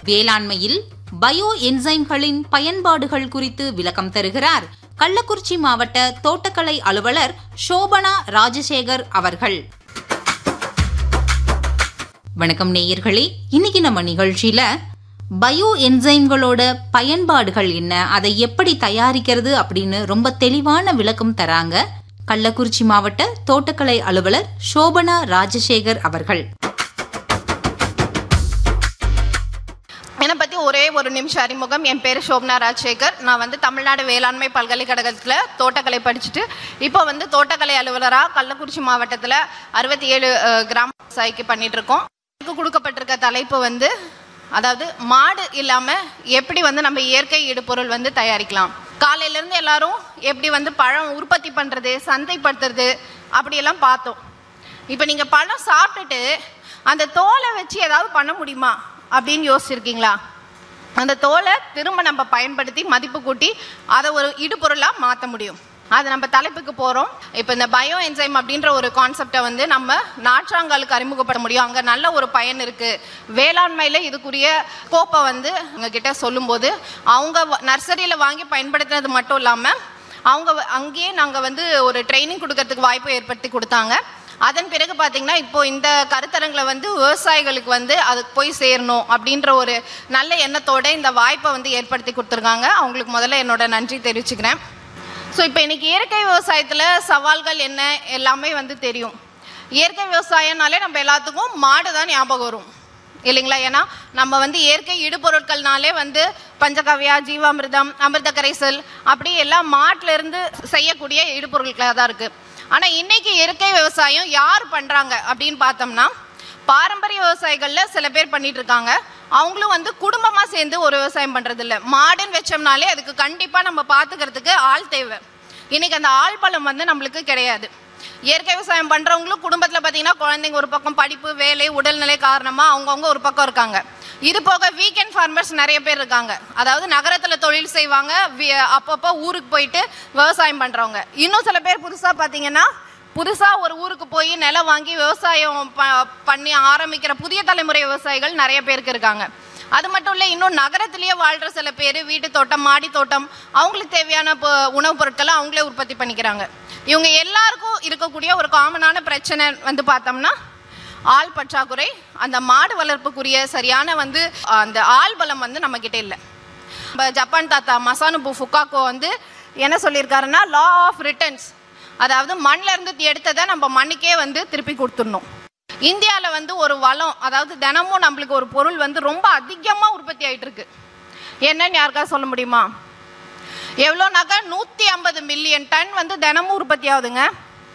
வேளாண்மையில் பயோ என்சைம்களின் பயன்பாடுகள் குறித்து விளக்கம் தருகிறார் கள்ளக்குறிச்சி மாவட்ட தோட்டக்கலை அலுவலர் சோபனா ராஜசேகர் அவர்கள் வணக்கம் நேயர்களே இன்னைக்கு நம்ம நிகழ்ச்சியில பயோ என்சைம்களோட பயன்பாடுகள் என்ன அதை எப்படி தயாரிக்கிறது அப்படின்னு ரொம்ப தெளிவான விளக்கம் தராங்க கள்ளக்குறிச்சி மாவட்ட தோட்டக்கலை அலுவலர் சோபனா ராஜசேகர் அவர்கள் என்னை பற்றி ஒரே ஒரு நிமிஷம் அறிமுகம் என் பேர் சோப்னா ராஜசேகர் நான் வந்து தமிழ்நாடு வேளாண்மை பல்கலைக்கழகத்தில் தோட்டக்கலை படிச்சுட்டு இப்போ வந்து தோட்டக்கலை அலுவலராக கள்ளக்குறிச்சி மாவட்டத்தில் அறுபத்தி ஏழு கிராம விவசாயிக்கு பண்ணிட்டு இருக்கோம் எனக்கு கொடுக்கப்பட்டிருக்க தலைப்பு வந்து அதாவது மாடு இல்லாமல் எப்படி வந்து நம்ம இயற்கை இடுபொருள் வந்து தயாரிக்கலாம் காலையிலேருந்து எல்லாரும் எப்படி வந்து பழம் உற்பத்தி பண்ணுறது சந்தைப்படுத்துறது அப்படியெல்லாம் பார்த்தோம் இப்போ நீங்கள் பழம் சாப்பிட்டுட்டு அந்த தோலை வச்சு ஏதாவது பண்ண முடியுமா அப்படின்னு யோசிச்சிருக்கீங்களா அந்த தோலை திரும்ப நம்ம பயன்படுத்தி மதிப்பு கூட்டி அதை ஒரு இடுபொருளாக மாற்ற முடியும் அது நம்ம தலைப்புக்கு போகிறோம் இப்போ இந்த பயோ என்சைம் அப்படின்ற ஒரு கான்செப்டை வந்து நம்ம நாற்றாங்காலுக்கு அறிமுகப்பட முடியும் அங்கே நல்ல ஒரு பயன் இருக்குது வேளாண்மையில் இதுக்குரிய கோப்பை வந்து உங்ககிட்ட சொல்லும்போது அவங்க நர்சரியில் வாங்கி பயன்படுத்தினது மட்டும் இல்லாமல் அவங்க வ- அங்கேயே நாங்கள் வந்து ஒரு ட்ரைனிங் கொடுக்கறதுக்கு வாய்ப்பு ஏற்படுத்தி கொடுத்தாங்க அதன் பிறகு பார்த்தீங்கன்னா இப்போ இந்த கருத்தரங்களை வந்து விவசாயிகளுக்கு வந்து அது போய் சேரணும் அப்படின்ற ஒரு நல்ல எண்ணத்தோட இந்த வாய்ப்பை வந்து ஏற்படுத்தி கொடுத்துருக்காங்க அவங்களுக்கு முதல்ல என்னோட நன்றி தெரிவிச்சுக்கிறேன் ஸோ இப்போ இன்னைக்கு இயற்கை விவசாயத்தில் சவால்கள் என்ன எல்லாமே வந்து தெரியும் இயற்கை விவசாயம்னாலே நம்ம எல்லாத்துக்கும் மாடு தான் ஞாபகம் வரும் இல்லைங்களா ஏன்னா நம்ம வந்து இயற்கை இடுபொருட்கள்னாலே வந்து பஞ்சகவ்யா ஜீவாமிர்தம் அமிர்த கரைசல் அப்படி எல்லாம் மாட்டுல இருந்து செய்யக்கூடிய இடுபொருட்களாக தான் இருக்கு ஆனா இன்னைக்கு இயற்கை விவசாயம் யார் பண்றாங்க அப்படின்னு பார்த்தோம்னா பாரம்பரிய விவசாயிகள்ல சில பேர் பண்ணிட்டு இருக்காங்க அவங்களும் வந்து குடும்பமா சேர்ந்து ஒரு விவசாயம் பண்றது இல்ல மாடுன்னு வச்சோம்னாலே அதுக்கு கண்டிப்பா நம்ம பாத்துக்கிறதுக்கு ஆள் தேவை இன்னைக்கு அந்த ஆள் பலம் வந்து நம்மளுக்கு கிடையாது இயற்கை விவசாயம் பண்றவங்களும் குடும்பத்துல பாத்தீங்கன்னா குழந்தைங்க ஒரு பக்கம் படிப்பு வேலை உடல்நிலை காரணமா அவங்கவுங்க ஒரு பக்கம் இருக்காங்க இது போக வீக்கெண்ட் ஃபார்மர்ஸ் நிறைய பேர் இருக்காங்க அதாவது நகரத்துல தொழில் செய்வாங்க வி- அப்பப்போ ஊருக்கு போயிட்டு விவசாயம் பண்றவங்க இன்னும் சில பேர் புதுசா பாத்தீங்கன்னா புதுசா ஒரு ஊருக்கு போய் நிலம் வாங்கி விவசாயம் ப- பண்ணி ஆரம்பிக்கிற புதிய தலைமுறை விவசாயிகள் நிறைய பேருக்கு இருக்காங்க அது மட்டும் இல்லை இன்னும் நகரத்திலேயே வாழ்ற சில பேர் வீட்டு தோட்டம் மாடி தோட்டம் அவங்களுக்கு தேவையான பொ- உணவுப் பொருட்களை அவங்களே உற்பத்தி பண்ணிக்கிறாங்க இவங்க எல்லாருக்கும் இருக்கக்கூடிய ஒரு காமனான பிரச்சனை வந்து பார்த்தோம்னா ஆள் பற்றாக்குறை அந்த மாடு வளர்ப்புக்குரிய சரியான வந்து அந்த ஆள் பலம் வந்து நம்ம கிட்ட இல்லை நம்ம ஜப்பான் தாத்தா மசானுபு ஃபுக்காக்கோ வந்து என்ன சொல்லியிருக்காருன்னா லா ஆஃப் ரிட்டர்ன்ஸ் அதாவது மண்ணில் இருந்து எடுத்ததை நம்ம மண்ணுக்கே வந்து திருப்பி கொடுத்துடணும் இந்தியாவில் வந்து ஒரு வளம் அதாவது தினமும் நம்மளுக்கு ஒரு பொருள் வந்து ரொம்ப அதிகமாக உற்பத்தி ஆயிட்டு இருக்கு என்னன்னு யாருக்காவது சொல்ல முடியுமா எவ்வளோனாக்கா நூற்றி ஐம்பது மில்லியன் டன் வந்து தினமும் உற்பத்தி ஆகுதுங்க